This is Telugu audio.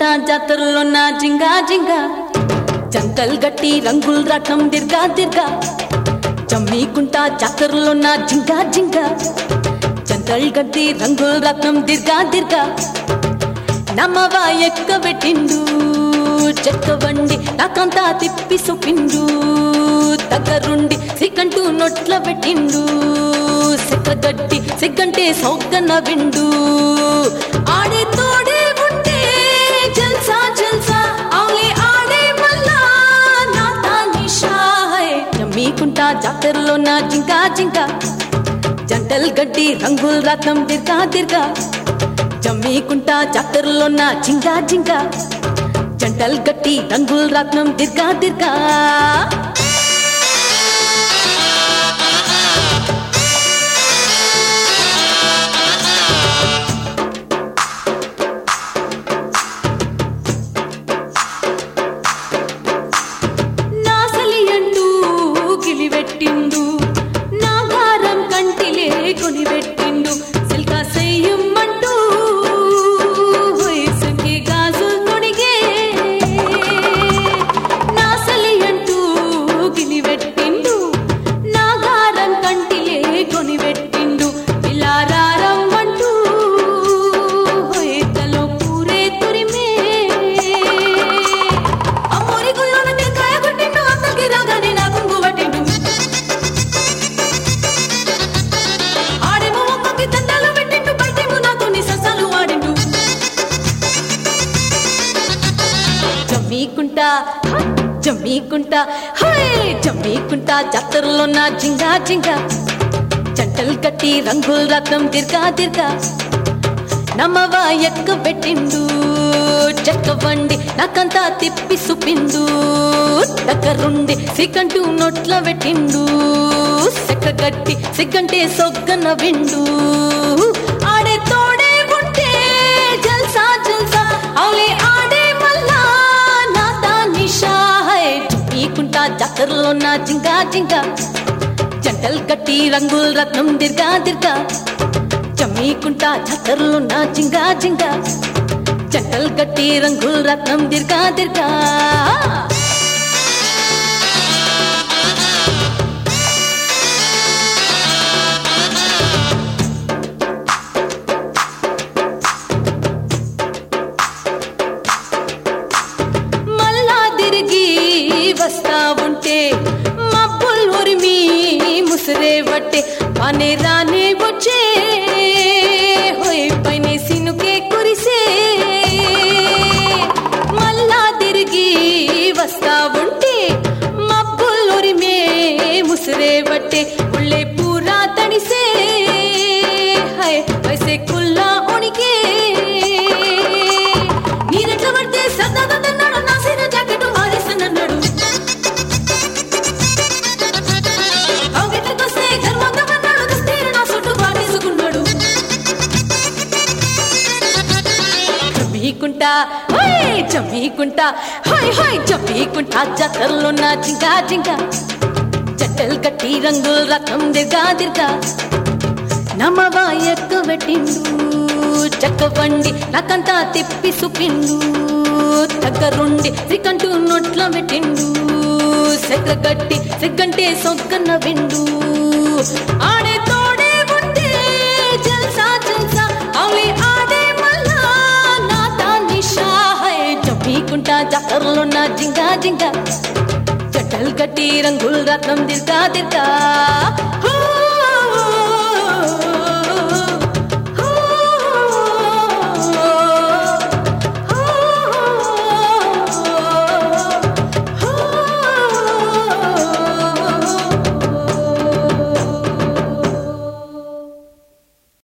జమ్మీకుంట జాతరలో నా జింగా జింగా జంకల్ గట్టి రంగుల రకం దిర్గా దిర్గా జమ్మీకుంట జాతరలో నా జింగా జింగా జంకల్ గట్టి రంగుల రకం దిర్గా దిర్గా నమ్మవా ఎక్క పెట్టిండు చెక్క వండి నాకంతా తిప్పి సుపిండు దగ్గరుండి సిగ్గంటూ నొట్ల పెట్టిండు సిగ్గగట్టి సిగ్గంటే సౌగ్గన విండు ఆడే తోడే ఉంటే జల్సా జల్సా అవులే ఆడే మళ్ళా నా తానిషా నమ్మీకుంటా జాతరలో నా జింకా జింకా జంటల్ గడ్డి రంగుల రత్నం తిర్గా తిర్గా జమ్మీకుంటా జాతరలో నా జింగా జింగా జంటల్ గట్టి రంగుల రత్నం తిర్గా తిర్గా నాసలి అంటూ గిలివెట్టిండు నా గారం కంటిలే కొనివెట్టిండు సిల్కా సెయ్యమ్మంటూ వయసుకి గాజులు తొడిగే నాసలి అంటూ గిలివెట్టిండు నా గారం కంటిలే కొనివెట్టిండు ఇలా రారమ్మంటూ హోయతలో పూరే తురిమే అమ్మోరి గుళ్ళోన టెంకాయ కొట్టిండు అత్తకి రాగానే నా కుంగు పట్టిండు ఆడేమో ఒక్కొక్క దండాలు పెట్టిండు బయటేమో నాకు నీ ససాలు ఆడిండు జమ్మీకుంటా హ, జమ్మీకుంటా హే జమ్మీకుంటా జాతరలో నా జింగా జింగా జంటలు కట్టి రంగుల రత్నం తిర్గా తిర్గా నమ్మవా ఎక్క పెట్టిండు చెక్క వండి నాకంతా తిప్పి సుపిండు దగ్గరుండి సిగ్గంటూ నొట్ల పెట్టిండు సెక్క గట్టి సిగ్గంటే సొగ్గన విండు ఆడే తోడే ఉంటే జల్సా జల్సా అవులే ఆడే మళ్ళా నా దానిషా మీకుంటా జాతరలో నా జింగా జింగా జంటల్ గట్టి రంగుల రత్నం దిర్గా దిర్గా జమ్మీకుంటా జాతరలో నా జింగా జింగా జంటల్ గట్టి రంగుల రత్నం దిర్గా దిర్గా మళ్ళా తిరిగి వస్తా ఉంటే మబ్బుల్ ఉరిమి ముసిరే వట్టే పనే రానే వచ్చే హోయ్ పైన సినుకే కురిసే మళ్ళా తిరిగి వస్తా ఉంటే మబ్బుల్ ఉరిమే ముసిరే వట్టే ఉళ్ళే పూరా తడిసే హై వైసే కుల్లా ఉణికే నీరెట్ల పడితే సర్దాదన్నాడు నా సీర జాకెట్ ఆరేసనన్నాడు అవగెట్లకొస్తే గర్వంతమన్నాడు దస్తీర నా సుట్టు పాడేసుకున్నాడు చమ్మీకుంటా హోయ్ చమ్మీకుంటా హోయ్ హోయ్ చమ్మీకుంటా జాతరలో నా జింకా జింకా జట్టలు కట్టి రంగుల రకం దిర్గా దిర్గా నమ్మవా ఎక్క పెట్టిండు చెక్క వండి నాకంతా తిప్పి సుపిండు దగ్గరుండి సిగ్గంటూ నొట్ల పెట్టిండు సెక్క గట్టి సిగ్గంటే సొగ్గన్న విండు ఆడే తోడే ఉంటే జల్సా జల్సా అవి ఆడే మళ్ళా నా తానిషా హై జమ్మీకుంటా జాతరలో నా జింగా జింగా జట్టలు కట్టి రంగుల రత్నం దిర్గా దిర్గా హో